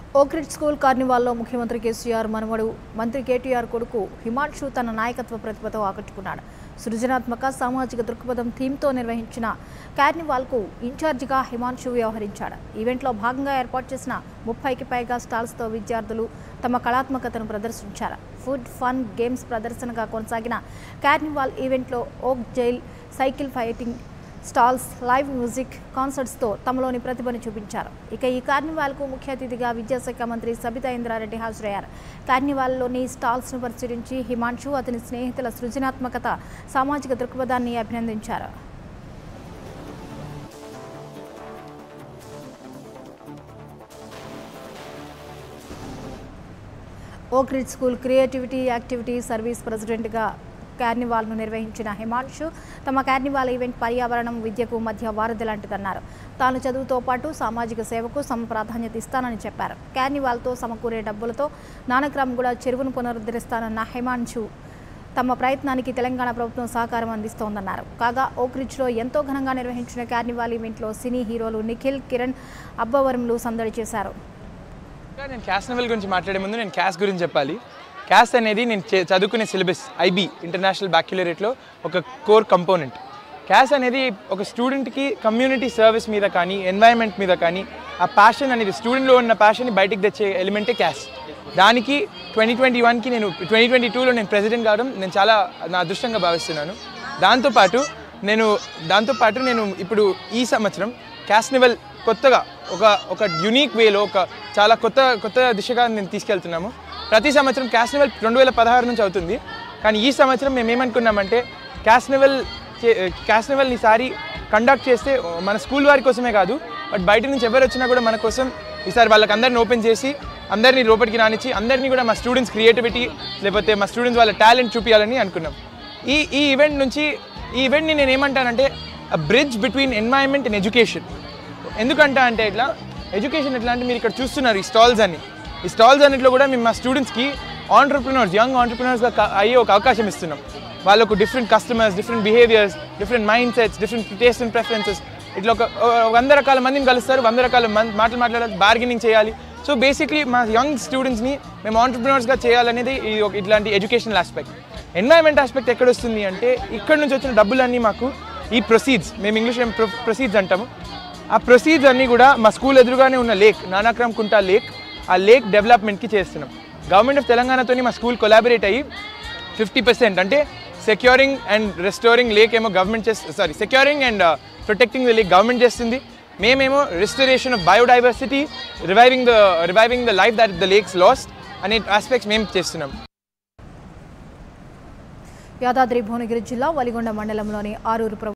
Oakridge school కార్నివాల్లో ముఖ్యమంత్రి కేసీఆర్ మనవడు మంత్రి కేటీఆర్ కొడుకు హిమాంశు తన నాయకత్వ ప్రతిభతో ఆకట్టుకున్నాడు సృజనాత్మక సామాజిక దృక్పథం థీమ్తో నిర్వహించిన కార్నివాల్కు ఇన్ఛార్జిగా హిమాంశు వ్యవహరించాడు ఈవెంట్లో భాగంగా ఏర్పాటు చేసిన ముప్పైకి పైగా స్టాల్స్తో విద్యార్థులు తమ కళాత్మకతను ప్రదర్శించారు ఫుడ్ ఫన్ గేమ్స్ ప్రదర్శనగా కొనసాగిన కార్నివాల్ ఈవెంట్లో ఓక్ జైల్ cycle fighting stalls live music కాన్సర్ట్స్తో తమలోని ప్రతిభను చూపించారు ఇక ఈ కార్నివాల్కు ముఖ్య అతిథిగా విద్యాశాఖ మంత్రి సబితా ఇంద్రారెడ్డి హాజరయ్యారు కార్నివాల్లోని స్టాల్స్ను పరిశీలించి హిమాంశు అతని స్నేహితుల సృజనాత్మకత సామాజిక దృక్పథాన్ని అభినందించారు Oakridge school creativity activity service ప్రెసిడెంట్గా కార్నివాల్ను నిర్వహించిన హిమాంశు తమ కార్నివాల్ ఈవెంట్ పర్యావరణం విద్యకు మధ్య వారధి లాంటిదన్నారు తాను చదువుతో పాటు సామాజిక సేవకు సమ ప్రాధాన్యత ఇస్తానని చెప్పారు కార్నివాల్తో సమకూరే డబ్బులతో నానక్రామ్ కూడా చెరువును పునరుద్ధరిస్తానన్న హిమాంశు తమ ప్రయత్నానికి తెలంగాణ ప్రభుత్వం సహకారం అందిస్తోందన్నారు కాగా ఓక్రిడ్జ్లో ఎంతో ఘనంగా నిర్వహించిన కార్నివాల్ ఈవెంట్లో సినీ హీరోలు నిఖిల్ కిరణ్ అబ్బవరంలు సందడి చేశారు ఇంకా నేను క్యాస్ నవల్ గురించి మాట్లాడే ముందు నేను క్యాస్ గురించి చెప్పాలి క్యాస్ అనేది నేను చే- చదువుకునే సిలబస్ ఐబీ ఇంటర్నేషనల్ బ్యాక్యులరేట్లో ఒక కోర్ కంపోనెంట్ క్యాస్ అనేది ఒక స్టూడెంట్కి కమ్యూనిటీ సర్వీస్ మీద కానీ ఎన్వైరన్మెంట్ మీద కానీ ఆ ప్యాషన్ అనేది స్టూడెంట్లో ఉన్న ప్యాషన్ని బయటికి తెచ్చే ఎలిమెంటే క్యాస్ దానికి ట్వంటీ ట్వంటీ వన్కి నేను ట్వంటీ ట్వంటీ టూలో నేను ప్రెసిడెంట్ కావడం నేను చాలా నా అదృష్టంగా భావిస్తున్నాను దాంతోపాటు నేను దాంతోపాటు నేను ఇప్పుడు ఈ సంవత్సరం క్యాస్నివల్ కొత్తగా ఒక ఒక యునీక్ వేలో ఒక చాలా కొత్త కొత్త దిశగా నేను తీసుకెళ్తున్నాము ప్రతి సంవత్సరం క్యాస్నివల్ రెండు వేల పదహారు నుంచి అవుతుంది కానీ ఈ సంవత్సరం మేము ఏమనుకున్నామంటే క్యాస్నివల్ క్యాస్నివల్ ఈసారి కండక్ట్ చేస్తే మన స్కూల్ వారి కోసమే కాదు బట్ బయట నుంచి ఎవరు వచ్చినా కూడా మన కోసం ఈసారి వాళ్ళకి అందరిని ఓపెన్ చేసి అందరినీ లోపలికి రానిచ్చి అందరినీ కూడా మా స్టూడెంట్స్ క్రియేటివిటీ లేకపోతే మా స్టూడెంట్స్ వాళ్ళ టాలెంట్ చూపించాలని అనుకున్నాం ఈ ఈ ఈవెంట్ నుంచి ఈ ఈవెంట్ని నేను ఏమంటానంటే bridge between environment and education ఎందుకంటే అంటే ఇట్లా ఎడ్యుకేషన్ ఎట్లా అంటే మీరు ఇక్కడ చూస్తున్నారు ఈ స్టాల్స్ అన్ని ఈ స్టాల్స్ అన్నిట్లో కూడా మేము మా స్టూడెంట్స్కి ఆంటర్ప్రినర్స్ యంగ్ ఆంటర్ప్రినర్స్గా అయ్యే ఒక అవకాశం ఇస్తున్నాం వాళ్ళకు different customers different behaviours different mindsets different taste and preferences ఇట్లా ఒక ఒక వంద రకాల మందిని కలుస్తారు వంద రకాల మం- మాటలు మాట్లాడాలి బార్గెనింగ్ చేయాలి సో బేసిక్లీ మా యంగ్ స్టూడెంట్స్ని మేము ఆంటర్ప్రినర్స్గా చేయాలనేది ఈ ఒక ఇట్లాంటి ఎడ్యుకేషనల్ ఆస్పెక్ట్ ఎన్వైరన్మెంట్ ఆస్పెక్ట్ ఎక్కడ వస్తుంది అంటే ఇక్కడ నుంచి వచ్చిన డబ్బులన్నీ మాకు ఈ ప్రొసీడ్స్ మేము ఇంగ్లీష్లో ప్రొసీడ్స్ అంటాము ఆ ప్రొసీడ్స్ అన్నీ కూడా మా స్కూల్ ఎదురుగానే ఉన్న లేక్ నానాక్రమ్ కుంటా లేక్ ఆ లేక్ డెవలప్మెంట్కి చేస్తున్నాం గవర్నమెంట్ ఆఫ్ తెలంగాణతోని మా స్కూల్ కొలాబరేట్ అయ్యి ఫిఫ్టీ పర్సెంట్ అంటే సెక్యూరింగ్ అండ్ రెస్టోరింగ్ లేక్ ఏమో గవర్నమెంట్ చేస్తుంది sorry securing and protecting the lake government చేస్తుంది మేమేమో restoration of biodiversity reviving the reviving the life that the lakes lost అనే ఆస్పెక్ట్స్ మేము చేస్తున్నాం యాదాద్రి భువనగిరి జిల్లా వలిగొండ మండలంలోని ఆరూరు ప్రభు